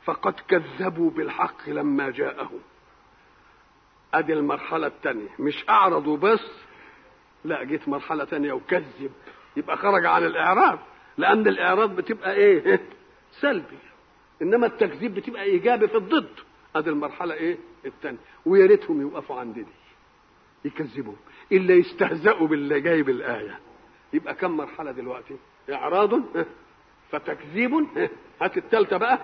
فقد كذبوا بالحق لما جاءهم ادي المرحلة الثانية مش اعرضوا بس لا جيت مرحلة ثانية وكذب يبقى خرج عن الاعراض لان الاعراض بتبقى ايه سلبي انما التكذيب بتبقى ايجابي في الضد ادي المرحلة ايه الثانية ويا ريتهم يوقفوا عند دي يكذبوا الا يستهزئوا باللي جاي بالايه يبقى كم مرحله دلوقتي اعراض فتكذيب هات الثالثه بقى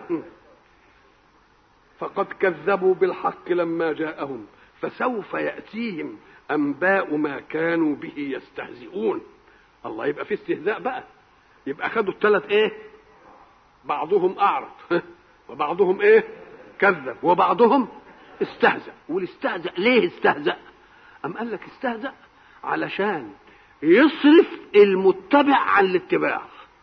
فقد كذبوا بالحق لما جاءهم فسوف ياتيهم انباء ما كانوا به يستهزئون الله يبقى في استهزاء بقى يبقى خدوا الثلاث ايه بعضهم اعرض وبعضهم ايه كذب وبعضهم استهزأ والاستهزأ ليه استهزأ أم قال لك استهزأ علشان يصرف المتبع عن الاتباع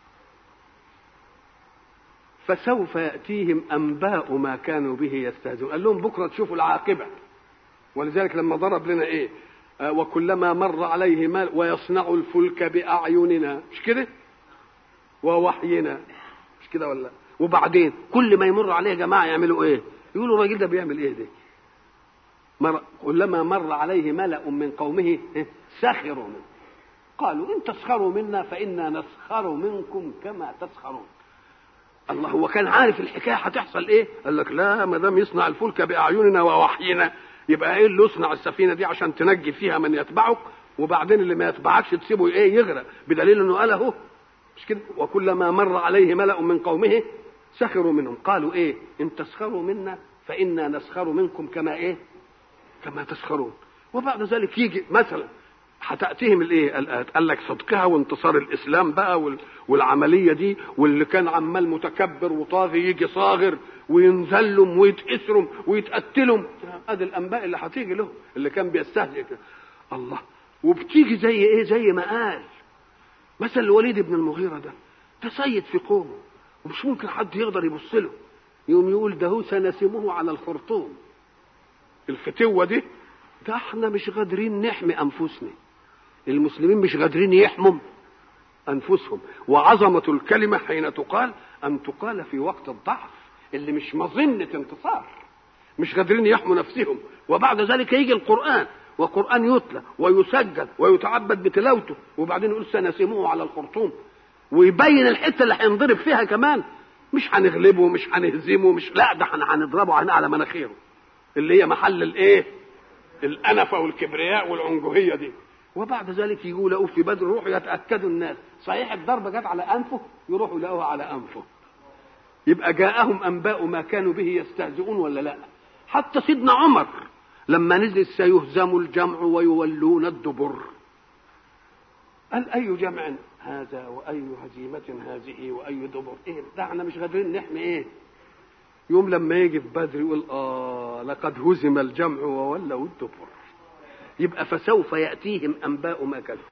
فسوف يأتيهم أنباء ما كانوا به يستهزئون قال لهم بكرة تشوفوا العاقبة ولذلك لما ضرب لنا إيه آه وكلما مر عليه مال ويصنع الفلك بأعيننا مش كده ووحينا مش كده ولا وبعدين كل ما يمر عليه جماعة يعملوا إيه يقولوا الراجل ده بيعمل إيه ده مر كلما مر عليه ملأ من قومه سخروا منه قالوا إن تسخروا منا فإنا نسخر منكم كما تسخرون الله هو كان عارف الحكايه هتحصل ايه؟ قال لك لا ما دام يصنع الفلك باعيننا ووحينا يبقى ايه اللي يصنع السفينه دي عشان تنجي فيها من يتبعك وبعدين اللي ما يتبعكش تسيبه ايه يغرق بدليل انه قال اهو مش كده وكلما مر عليه ملأ من قومه سخروا منهم قالوا ايه؟ ان تسخروا منا فانا نسخر منكم كما ايه؟ كما تسخرون وبعد ذلك يجي مثلا هتاتيهم الايه قال لك صدقها وانتصار الاسلام بقى والعمليه دي واللي كان عمال متكبر وطاغي يجي صاغر وينزلهم ويتأسرهم ويتقتلهم ادي الانباء اللي هتيجي له اللي كان بيستهزئ الله وبتيجي زي ايه زي ما قال مثل الوليد بن المغيره ده ده سيد في قومه ومش ممكن حد يقدر يبص له يوم يقول ده هو سنسمه على الخرطوم الفتوه دي ده احنا مش قادرين نحمي انفسنا المسلمين مش قادرين يحموا انفسهم وعظمه الكلمه حين تقال ان تقال في وقت الضعف اللي مش مظنه انتصار مش قادرين يحموا نفسهم وبعد ذلك يجي القران وقران يتلى ويسجل ويتعبد بتلاوته وبعدين يقول سنسموه على الخرطوم ويبين الحته اللي هينضرب فيها كمان مش هنغلبه مش هنهزمه مش لا ده هنضربه على مناخيره اللي هي محل الايه الانفه والكبرياء والعنجهيه دي وبعد ذلك يقول في بدر يروحوا يتاكدوا الناس صحيح الضربه جت على انفه يروحوا يلاقوها على انفه يبقى جاءهم انباء ما كانوا به يستهزئون ولا لا حتى سيدنا عمر لما نزل سيهزم الجمع ويولون الدبر قال اي جمع هذا واي هزيمه هذه واي دبر ايه ده احنا مش قادرين نحمي ايه يوم لما يجي في بدر يقول اه لقد هزم الجمع وولوا الدبر يبقى فسوف ياتيهم انباء ما كانوا